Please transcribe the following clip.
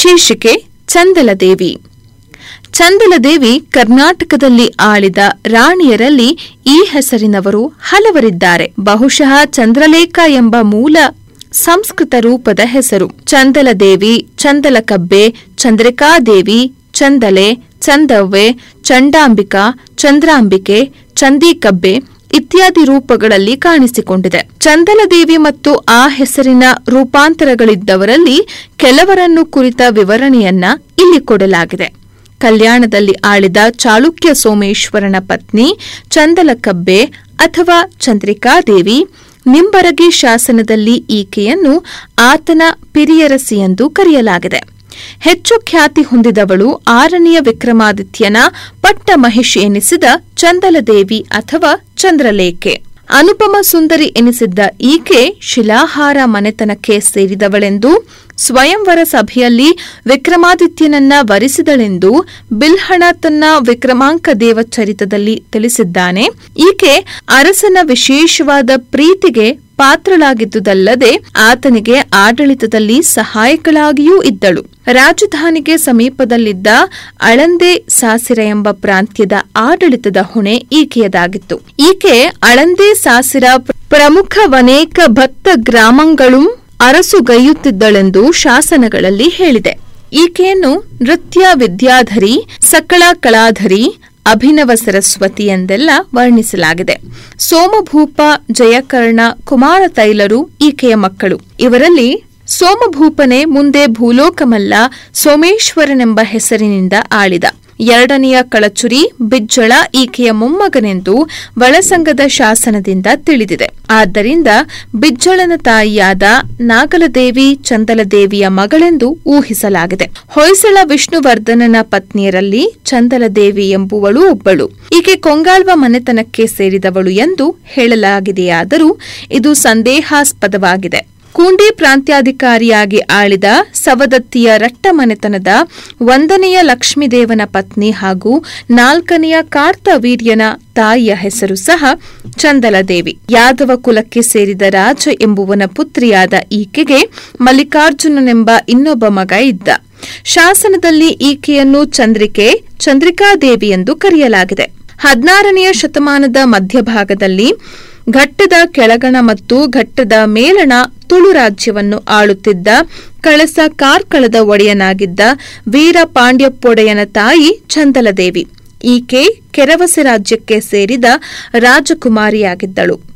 ಶೀರ್ಷಿಕೆ ಚಂದಲದೇವಿ ಚಂದಲದೇವಿ ಕರ್ನಾಟಕದಲ್ಲಿ ಆಳಿದ ರಾಣಿಯರಲ್ಲಿ ಈ ಹೆಸರಿನವರು ಹಲವರಿದ್ದಾರೆ ಬಹುಶಃ ಚಂದ್ರಲೇಖ ಎಂಬ ಮೂಲ ಸಂಸ್ಕೃತ ರೂಪದ ಹೆಸರು ಚಂದಲದೇವಿ ಚಂದಲಕಬ್ಬೆ ಚಂದ್ರಿಕಾದೇವಿ ಚಂದಲೆ ಚಂದವ್ವೆ ಚಂಡಾಂಬಿಕಾ ಚಂದ್ರಾಂಬಿಕೆ ಚಂದೀಕಬ್ಬೆ ಇತ್ಯಾದಿ ರೂಪಗಳಲ್ಲಿ ಕಾಣಿಸಿಕೊಂಡಿದೆ ಚಂದಲದೇವಿ ಮತ್ತು ಆ ಹೆಸರಿನ ರೂಪಾಂತರಗಳಿದ್ದವರಲ್ಲಿ ಕೆಲವರನ್ನು ಕುರಿತ ವಿವರಣೆಯನ್ನ ಇಲ್ಲಿ ಕೊಡಲಾಗಿದೆ ಕಲ್ಯಾಣದಲ್ಲಿ ಆಳಿದ ಚಾಳುಕ್ಯ ಸೋಮೇಶ್ವರನ ಪತ್ನಿ ಚಂದಲಕಬ್ಬೆ ಅಥವಾ ಚಂದ್ರಿಕಾದೇವಿ ನಿಂಬರಗಿ ಶಾಸನದಲ್ಲಿ ಈಕೆಯನ್ನು ಆತನ ಪಿರಿಯರಸಿ ಎಂದು ಕರೆಯಲಾಗಿದೆ ಹೆಚ್ಚು ಖ್ಯಾತಿ ಹೊಂದಿದವಳು ಆರನೆಯ ವಿಕ್ರಮಾದಿತ್ಯನ ಪಟ್ಟ ಮಹಿಷಿ ಎನಿಸಿದ ಚಂದಲದೇವಿ ಅಥವಾ ಚಂದ್ರಲೇಖೆ ಅನುಪಮ ಸುಂದರಿ ಎನಿಸಿದ್ದ ಈಕೆ ಶಿಲಾಹಾರ ಮನೆತನಕ್ಕೆ ಸೇರಿದವಳೆಂದು ಸ್ವಯಂವರ ಸಭೆಯಲ್ಲಿ ವಿಕ್ರಮಾದಿತ್ಯನನ್ನ ವರಿಸಿದಳೆಂದು ಬಿಲ್ಹಣ ತನ್ನ ವಿಕ್ರಮಾಂಕ ದೇವಚರಿತದಲ್ಲಿ ತಿಳಿಸಿದ್ದಾನೆ ಈಕೆ ಅರಸನ ವಿಶೇಷವಾದ ಪ್ರೀತಿಗೆ ಪಾತ್ರಳಾಗಿದ್ದುದಲ್ಲದೆ ಆತನಿಗೆ ಆಡಳಿತದಲ್ಲಿ ಸಹಾಯಕಳಾಗಿಯೂ ಇದ್ದಳು ರಾಜಧಾನಿಗೆ ಸಮೀಪದಲ್ಲಿದ್ದ ಅಳಂದೆ ಸಾಸಿರ ಎಂಬ ಪ್ರಾಂತ್ಯದ ಆಡಳಿತದ ಹೊಣೆ ಈಕೆಯದಾಗಿತ್ತು ಈಕೆ ಅಳಂದೆ ಸಾಸಿರ ಪ್ರಮುಖ ವನೇಕ ಭತ್ತ ಗ್ರಾಮಗಳು ಅರಸುಗೈಯುತ್ತಿದ್ದಳೆಂದು ಶಾಸನಗಳಲ್ಲಿ ಹೇಳಿದೆ ಈಕೆಯನ್ನು ನೃತ್ಯ ವಿದ್ಯಾಧರಿ ಸಕಳ ಕಳಾಧರಿ ಅಭಿನವ ಸರಸ್ವತಿ ಎಂದೆಲ್ಲ ವರ್ಣಿಸಲಾಗಿದೆ ಸೋಮಭೂಪ ಜಯಕರ್ಣ ಕುಮಾರ ತೈಲರು ಈಕೆಯ ಮಕ್ಕಳು ಇವರಲ್ಲಿ ಸೋಮಭೂಪನೆ ಮುಂದೆ ಭೂಲೋಕಮಲ್ಲ ಸೋಮೇಶ್ವರನೆಂಬ ಹೆಸರಿನಿಂದ ಆಳಿದ ಎರಡನೆಯ ಕಳಚುರಿ ಬಿಜ್ಜಳ ಈಕೆಯ ಮೊಮ್ಮಗನೆಂದು ಒಳಸಂಗದ ಶಾಸನದಿಂದ ತಿಳಿದಿದೆ ಆದ್ದರಿಂದ ಬಿಜ್ಜಳನ ತಾಯಿಯಾದ ನಾಗಲದೇವಿ ಚಂದಲದೇವಿಯ ಮಗಳೆಂದು ಊಹಿಸಲಾಗಿದೆ ಹೊಯ್ಸಳ ವಿಷ್ಣುವರ್ಧನನ ಪತ್ನಿಯರಲ್ಲಿ ಚಂದಲದೇವಿ ಎಂಬುವಳು ಒಬ್ಬಳು ಈಕೆ ಕೊಂಗಾಳ್ವ ಮನೆತನಕ್ಕೆ ಸೇರಿದವಳು ಎಂದು ಹೇಳಲಾಗಿದೆಯಾದರೂ ಇದು ಸಂದೇಹಾಸ್ಪದವಾಗಿದೆ ಕೂಂಡಿ ಪ್ರಾಂತ್ಯಾಧಿಕಾರಿಯಾಗಿ ಆಳಿದ ಸವದತ್ತಿಯ ರಟ್ಟ ಮನೆತನದ ಒಂದನೆಯ ಲಕ್ಷ್ಮೀದೇವನ ಪತ್ನಿ ಹಾಗೂ ನಾಲ್ಕನೆಯ ಕಾರ್ತವೀರ್ಯನ ತಾಯಿಯ ಹೆಸರು ಸಹ ಚಂದಲದೇವಿ ಯಾದವ ಕುಲಕ್ಕೆ ಸೇರಿದ ರಾಜ ಎಂಬುವನ ಪುತ್ರಿಯಾದ ಈಕೆಗೆ ಮಲ್ಲಿಕಾರ್ಜುನನೆಂಬ ಇನ್ನೊಬ್ಬ ಮಗ ಇದ್ದ ಶಾಸನದಲ್ಲಿ ಈಕೆಯನ್ನು ಚಂದ್ರಿಕೆ ಚಂದ್ರಿಕಾದೇವಿ ಎಂದು ಕರೆಯಲಾಗಿದೆ ಹದಿನಾರನೆಯ ಶತಮಾನದ ಮಧ್ಯಭಾಗದಲ್ಲಿ ಘಟ್ಟದ ಕೆಳಗಣ ಮತ್ತು ಘಟ್ಟದ ಮೇಲಣ ತುಳು ರಾಜ್ಯವನ್ನು ಆಳುತ್ತಿದ್ದ ಕಳಸ ಕಾರ್ಕಳದ ಒಡೆಯನಾಗಿದ್ದ ವೀರ ಪಾಂಡ್ಯಪ್ಪೊಡೆಯನ ತಾಯಿ ಚಂದಲದೇವಿ ಈಕೆ ಕೆರವಸೆ ರಾಜ್ಯಕ್ಕೆ ಸೇರಿದ ರಾಜಕುಮಾರಿಯಾಗಿದ್ದಳು